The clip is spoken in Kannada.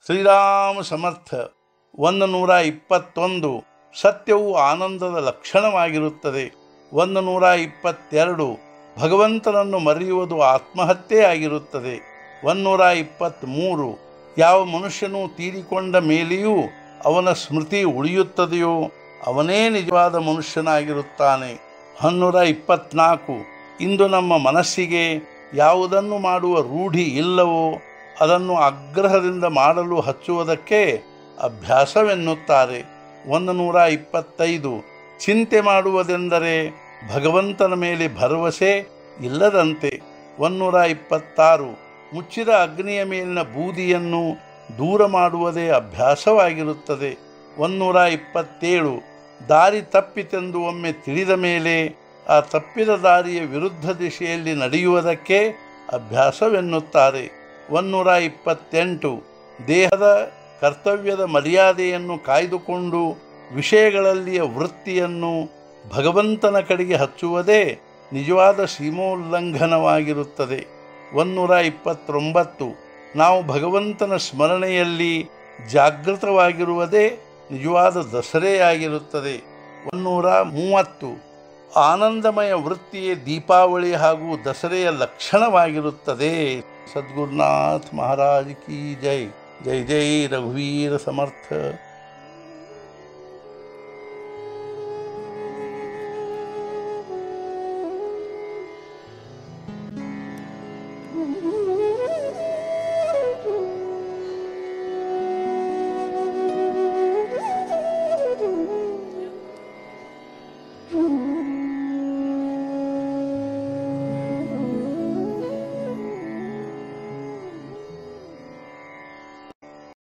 ಶ್ರೀರಾಮ ಸಮರ್ಥ ಒಂದು ನೂರ ಇಪ್ಪತ್ತೊಂದು ಸತ್ಯವು ಆನಂದದ ಲಕ್ಷಣವಾಗಿರುತ್ತದೆ ಒಂದು ನೂರ ಇಪ್ಪತ್ತೆರಡು ಭಗವಂತನನ್ನು ಮರೆಯುವುದು ಆತ್ಮಹತ್ಯೆ ಆಗಿರುತ್ತದೆ ಒಂದೂರ ಇಪ್ಪತ್ತ್ಮೂರು ಯಾವ ಮನುಷ್ಯನು ತೀರಿಕೊಂಡ ಮೇಲೆಯೂ ಅವನ ಸ್ಮೃತಿ ಉಳಿಯುತ್ತದೆಯೋ ಅವನೇ ನಿಜವಾದ ಮನುಷ್ಯನಾಗಿರುತ್ತಾನೆ ಹನ್ನೂರ ಇಪ್ಪತ್ನಾಲ್ಕು ಇಂದು ನಮ್ಮ ಮನಸ್ಸಿಗೆ ಯಾವುದನ್ನು ಮಾಡುವ ರೂಢಿ ಇಲ್ಲವೋ ಅದನ್ನು ಆಗ್ರಹದಿಂದ ಮಾಡಲು ಹಚ್ಚುವುದಕ್ಕೆ ಅಭ್ಯಾಸವೆನ್ನುತ್ತಾರೆ ಒಂದು ನೂರ ಇಪ್ಪತ್ತೈದು ಚಿಂತೆ ಮಾಡುವುದೆಂದರೆ ಭಗವಂತನ ಮೇಲೆ ಭರವಸೆ ಇಲ್ಲದಂತೆ ಒಂದೂರ ಇಪ್ಪತ್ತಾರು ಮುಚ್ಚಿದ ಅಗ್ನಿಯ ಮೇಲಿನ ಬೂದಿಯನ್ನು ದೂರ ಮಾಡುವುದೇ ಅಭ್ಯಾಸವಾಗಿರುತ್ತದೆ ಒಂದೂರ ಇಪ್ಪತ್ತೇಳು ದಾರಿ ತಪ್ಪಿತೆಂದು ಒಮ್ಮೆ ತಿಳಿದ ಮೇಲೆ ಆ ತಪ್ಪಿದ ದಾರಿಯ ವಿರುದ್ಧ ದಿಶೆಯಲ್ಲಿ ನಡೆಯುವುದಕ್ಕೆ ಅಭ್ಯಾಸವೆನ್ನುತ್ತಾರೆ ಒಂದೂರ ಇಪ್ಪತ್ತೆಂಟು ದೇಹದ ಕರ್ತವ್ಯದ ಮರ್ಯಾದೆಯನ್ನು ಕಾಯ್ದುಕೊಂಡು ವಿಷಯಗಳಲ್ಲಿಯ ವೃತ್ತಿಯನ್ನು ಭಗವಂತನ ಕಡೆಗೆ ಹಚ್ಚುವುದೇ ನಿಜವಾದ ಸೀಮೋಲ್ಲಂಘನವಾಗಿರುತ್ತದೆ ಒಂದೂರ ಇಪ್ಪತ್ತೊಂಬತ್ತು ನಾವು ಭಗವಂತನ ಸ್ಮರಣೆಯಲ್ಲಿ ಜಾಗೃತವಾಗಿರುವುದೇ ನಿಜವಾದ ದಸರೆಯಾಗಿರುತ್ತದೆ ಒಂದೂರ ಮೂವತ್ತು ಆನಂದಮಯ ವೃತ್ತಿಯೇ ದೀಪಾವಳಿ ಹಾಗೂ ದಸರೆಯ ಲಕ್ಷಣವಾಗಿರುತ್ತದೆ ಸದ್ಗುರುನಾಥ್ ಮಹಾರಾಜ್ ಕಿ ಜೈ ಜೈ ಜೈ ರಘುವೀರ ಸಮರ್ಥ